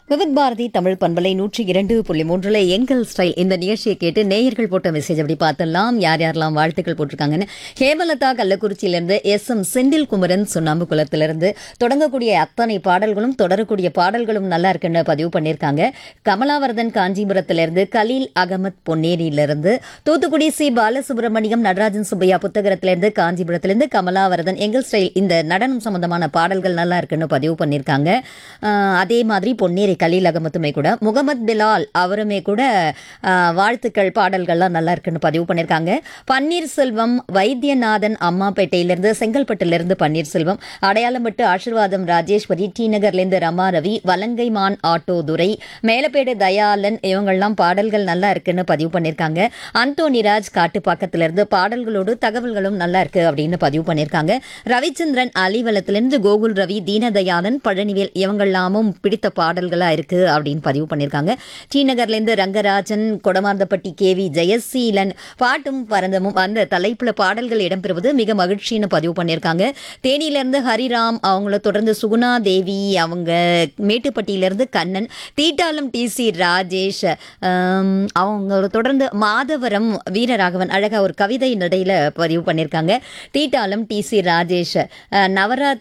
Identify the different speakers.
Speaker 1: விவித் பாரதி தமிழ் பண்பலை நூற்றி இரண்டு புள்ளி மூன்றுல எங்கள் ஸ்டைல் இந்த நிகழ்ச்சியை கேட்டு நேயர்கள் போட்ட மெசேஜ் அப்படி பார்த்தலாம் யார் யாரெல்லாம் வாழ்த்துக்கள் போட்டிருக்காங்கன்னு ஹேமலதா கள்ளக்குறிச்சியிலிருந்து எஸ் எம் செந்தில் குமரன் சுண்ணாம்பு குளத்திலிருந்து தொடங்கக்கூடிய அத்தனை பாடல்களும் தொடரக்கூடிய பாடல்களும் நல்லா இருக்குன்னு பதிவு பண்ணியிருக்காங்க கமலாவர்தன் காஞ்சிபுரத்திலிருந்து கலீல் அகமத் பொன்னேரியிலிருந்து தூத்துக்குடி சி பாலசுப்ரமணியம் நடராஜன் சுப்பையா புத்தகத்திலிருந்து காஞ்சிபுரத்திலிருந்து கமலாவரதன் எங்கள் ஸ்டைல் இந்த நடனம் சம்பந்தமான பாடல்கள் நல்லா இருக்குன்னு பதிவு பண்ணியிருக்காங்க ஆஹ் அதே மாதிரி பொன்னேரி கலீல் அகமத்துமே கூட முகமது பிலால் அவருமே கூட ஆஹ் வாழ்த்துக்கள் பாடல்கள்லாம் நல்லா இருக்குன்னு பதிவு பண்ணியிருக்காங்க பன்னீர்செல்வம் வைத்தியநாதன் அம்மாப்பேட்டையிலிருந்து செங்கல்பட்டுலேருந்து பன்னீர்செல்வம் அடையாளம்பட்டு ஆசீர்வாதம் ராஜேஸ்வரி டி நகர்லேருந்து ரமா ரவி வலங்கைமான் ஆட்டோ துரை மேலப்பேடு தயாளன் இவங்கெல்லாம் பாடல்கள் நல்லா இருக்குன்னு பதிவு பண்ணியிருக்காங்க அந்தோனிராஜ் காட்டுப்பாக்கத்திலிருந்து பாடல்களோடு தகவல்களும் நல்லா இருக்கு அப்படின்னு பதிவு பண்ணியிருக்காங்க ரவிச்சந்திரன் அலிவலத்திலிருந்து கோகுல் ரவி தீனதயாளன் பழனிவேல் இவங்கெல்லாமும் பிடித்த பாடல்களா இருக்கு அப்படின்னு பதிவு பண்ணியிருக்காங்க டி நகர்லேருந்து ரங்கராஜன் கொடமார்ந்தப்பட்டி கேவி ஜெயசீலன் பாட்டும் பரந்தமும் அந்த தலைப்புல பாடல்கள் இடம்பெறுவது மிக மகிழ்ச்சின்னு பதிவு பண்ணியிருக்காங்க தேனியிலிருந்து ஹரிராம் அவங்கள தொடர்ந்து சுகுணா தேவி அவங்க மேட்டுப்பட்டியிலிருந்து கண்ணன் தீட்டாலம் டி சி ராஜேஷ் ஆம், அவங்கள தொடர்ந்து மாதவரம் வீரராகவன் அழகா ஒரு கவிதை நடையில பதிவு பண்ணியிருக்காங்க தீட்டாலம் டி சி ராஜேஷ் அஹ், நவராத்திரி